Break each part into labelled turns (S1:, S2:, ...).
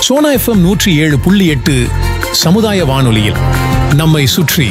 S1: Sona FM நூற்றி ஏழு புள்ளி எட்டு சமுதாய வானொலியில் நம்மை சுற்றி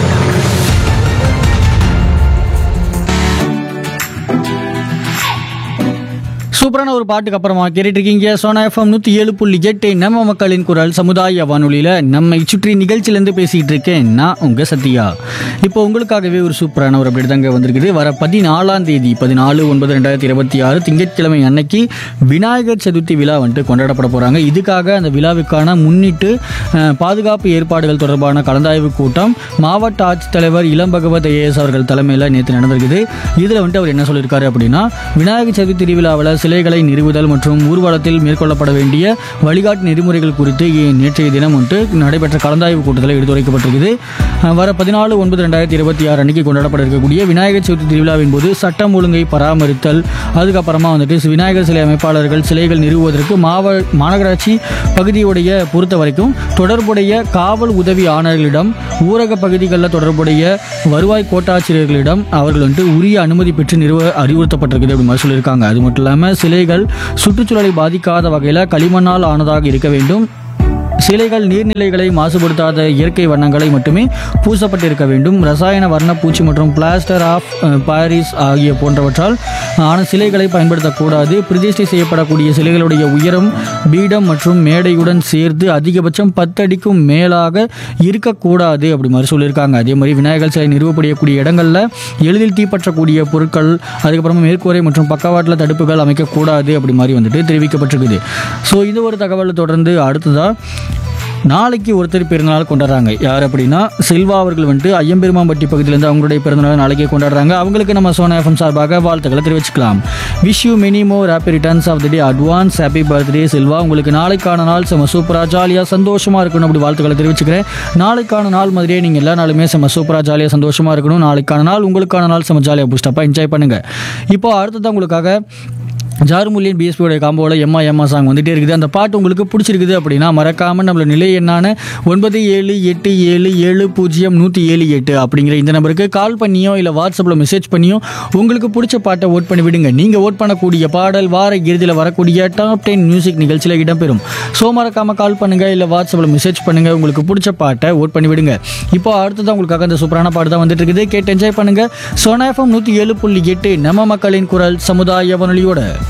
S2: சூப்பரான ஒரு பாட்டுக்கு அப்புறமா கேட்டுட்டு இருக்கீங்க சோனா எஃப்எம் நூற்றி ஏழு புள்ளி எட்டு நம்ம மக்களின் குரல் சமுதாய வானொலியில் நம்மை சுற்றி நிகழ்ச்சியிலேருந்து பேசிகிட்டு இருக்கேன் நான் உங்கள் சத்யா இப்போ உங்களுக்காகவே ஒரு சூப்பரான ஒரு அப்படி தாங்க வந்திருக்குது வர பதினாலாம் தேதி பதினாலு ஒன்பது ரெண்டாயிரத்தி இருபத்தி ஆறு திங்கட்கிழமை அன்னைக்கு விநாயகர் சதுர்த்தி விழா வந்துட்டு கொண்டாடப்பட போகிறாங்க இதுக்காக அந்த விழாவுக்கான முன்னிட்டு அஹ், பாதுகாப்பு ஏற்பாடுகள் தொடர்பான கலந்தாய்வு கூட்டம் மாவட்ட ஆட்சித்தலைவர் இளம் பகவத் ஐஏஎஸ் அவர்கள் தலைமையில் நேற்று நடந்திருக்குது இதில் வந்துட்டு அவர் என்ன சொல்லியிருக்காரு அப்படின்னா விநாயகர் சதுர்த்தி திருவிழாவில் சிலைகளை நிறுவுதல் மற்றும் ஊர்வலத்தில் மேற்கொள்ளப்பட வேண்டிய வழிகாட்டு நெறிமுறைகள் குறித்து இ- நேற்றைய தினம் வந்துட்டு நடைபெற்ற கலந்தாய்வு கூட்டத்தில் எடுத்துரைக்கப்பட்டிருக்குது அஹ் வர பதினாலு ஒன்பது ரெண்டாயிரத்தி இருபத்தி ஆறு அன்னைக்கு கொண்டாடப்பட இருக்கக்கூடிய விநாயகர் சதுர்த்தி திருவிழாவின் போது சட்டம் ஒழுங்கை பராமரித்தல் அதுக்கப்புறமா வந்துட்டு விநாயகர் சிலை அமைப்பாளர்கள் சிலைகள் நிறுவுவதற்கு மாவ மாநகராட்சி பகுதியுடைய பொறுத்த வரைக்கும் தொடர்புடைய காவல் உதவி ஆணையர்களிடம் ஊரக பகுதிகளில் தொடர்புடைய வருவாய் கோட்டாட்சியர்களிடம் அவர்கள் வந்துட்டு உரிய அனுமதி பெற்று நிறுவ அறிவுறுத்தப்பட்டிருக்குது அப்படி மாதிரி சொல்லியிருக்காங்க அது மட்டும் இல்லாமல் சிலைகள் சுற்றுச்சூழலை பாதிக்காத வகையில் களிமண்ணால் ஆனதாக இருக்க வேண்டும் சிலைகள் நீர்நிலைகளை மாசுபடுத்தாத இயற்கை வண்ணங்களை மட்டுமே பூசப்பட்டிருக்க வேண்டும் ரசாயன வர்ண பூச்சி மற்றும் பிளாஸ்டர் ஆஃப் அஹ், பாரிஸ் ஆகிய போன்றவற்றால் ஆன சிலைகளை பயன்படுத்தக்கூடாது பிரதிஷ்டை செய்யப்படக்கூடிய சிலைகளுடைய உயரம் பீடம் மற்றும் மேடையுடன் சேர்த்து அதிகபட்சம் பத்து அடிக்கும் மேலாக இருக்கக்கூடாது அப்படி மாதிரி சொல்லியிருக்காங்க அதே மாதிரி விநாயகர் சிலை நிறுவப்படக்கூடிய இடங்களில் எளிதில் தீப்பற்றக்கூடிய பொருட்கள் அதுக்கப்புறமா மேற்கூரை மற்றும் பக்கவாட்டில் தடுப்புகள் அமைக்கக்கூடாது அப்படி மாதிரி வந்துட்டு தெரிவிக்கப்பட்டிருக்குது ஸோ இது ஒரு தகவலை தொடர்ந்து அடுத்ததாக நாளைக்கு ஒருத்தர் பிறந்தநாள் கொண்டாடுறாங்க யார் அப்படின்னா செல்வா அவர்கள் வந்துட்டு ஐயம்பெருமாம்பட்டி பகுதியிலேருந்து அவங்களுடைய பிறந்தநாள் நாளைக்கே கொண்டாடுறாங்க அவங்களுக்கு நம்ம சோனா எஃப்எம் சார்பாக வாழ்த்துக்களை தெரிவிச்சுக்கலாம் wish you many more happy returns of the day advance happy birthday Selva உங்களுக்கு நாளைக்கான நாள் செம்ம சூப்பராக ஜாலியாக சந்தோஷமாக இருக்கணும் அப்படி வாழ்த்துக்களை தெரிவிச்சுக்கிறேன் நாளைக்கான நாள் மாதிரியே நீங்கள் எல்லா நாளுமே செம்ம சூப்பராக ஜாலியாக சந்தோஷமாக இருக்கணும் நாளைக்கான நாள் உங்களுக்கான நாள் செம்ம ஜாலியாக பூஸ்டப்பாக என்ஜாய் பண்ணுங்கள் இப்போ அடுத்ததான் உங்களுக்காக ஜாருமுல்லியன் பிஎஸ்பியோட காம்போவில் எம்மா எம்மா சாங் வந்துட்டே இருக்குது அந்த பாட்டு உங்களுக்கு பிடிச்சிருக்குது அப்படின்னா மறக்காமல் நம்மளோட நிலை எண்ணான ஒன்பது ஏழு எட்டு ஏழு ஏழு பூஜ்ஜியம் நூற்றி ஏழு எட்டு அப்படிங்கிற இந்த நம்பருக்கு கால் பண்ணியோ இல்லை வாட்ஸ்அப்பில் மெசேஜ் பண்ணியோ உங்களுக்கு பிடிச்ச பாட்டை ஓட் பண்ணி விடுங்க நீங்கள் ஓட் பண்ணக்கூடிய பாடல் வார இறுதியில் வரக்கூடிய டாப் டென் மியூசிக் நிகழ்ச்சியில் இடம்பெறும் ஸோ மறக்காமல் கால் பண்ணுங்கள் இல்லை வாட்ஸ்அப்பில் மெசேஜ் பண்ணுங்கள் உங்களுக்கு பிடிச்ச பாட்டை ஓட் பண்ணி விடுங்க இப்போ அடுத்ததான் உங்களுக்காக அந்த சூப்பரான பாட்டு தான் வந்துட்டு இருக்குது கேட்டு என்ஜாய் பண்ணுங்கள் சோனா எஃப்எம் நூற்றி ஏழு புள்ளி எட்டு நம்ம மக்களின் குரல் சமுதாய வானொலியோட